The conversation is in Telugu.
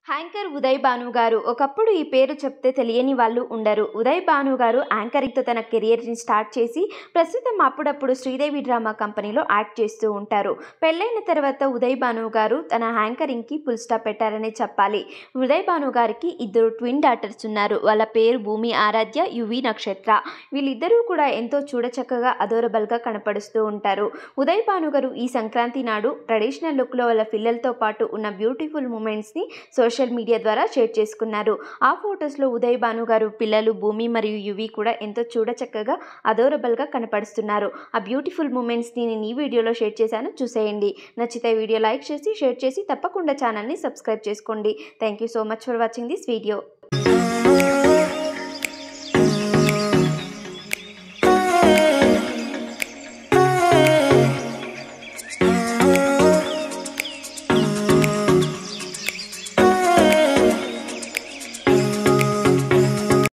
యాంకర్ ఉదయ్ భాను గారు ఒకప్పుడు ఈ పేరు చెప్తే తెలియని వాళ్ళు ఉండరు ఉదయ్ భాను గారు యాంకరింగ్తో తన కెరియర్ని స్టార్ట్ చేసి ప్రస్తుతం అప్పుడప్పుడు శ్రీదేవి డ్రామా కంపెనీలో యాక్ట్ చేస్తూ ఉంటారు పెళ్ళైన తర్వాత ఉదయ్ భాను గారు తన యాంకరింగ్కి ఫుల్ స్టాప్ పెట్టారనే చెప్పాలి ఉదయ్ భాను గారికి ఇద్దరు ట్విన్ డాటర్స్ ఉన్నారు వాళ్ళ పేరు భూమి ఆరాధ్య యువి నక్షత్ర వీళ్ళిద్దరూ కూడా ఎంతో చూడచక్కగా అదోరబల్గా కనపడుస్తూ ఉంటారు ఉదయ్ భాను గారు ఈ సంక్రాంతి నాడు ట్రెడిషనల్ లుక్లో వాళ్ళ పిల్లలతో పాటు ఉన్న బ్యూటిఫుల్ మూమెంట్స్ని సోషల్ మీడియా ద్వారా షేర్ చేసుకున్నారు ఆ ఫొటోస్లో ఉదయ్ భాను గారు పిల్లలు భూమి మరియు యువి కూడా ఎంతో చూడచక్కగా అదోరబుల్గా కనపడుస్తున్నారు ఆ బ్యూటిఫుల్ మూమెంట్స్ని నేను ఈ వీడియోలో షేర్ చేశాను చూసేయండి నచ్చితే వీడియో లైక్ చేసి షేర్ చేసి తప్పకుండా ఛానల్ని సబ్స్క్రైబ్ చేసుకోండి thank you so much for watching this video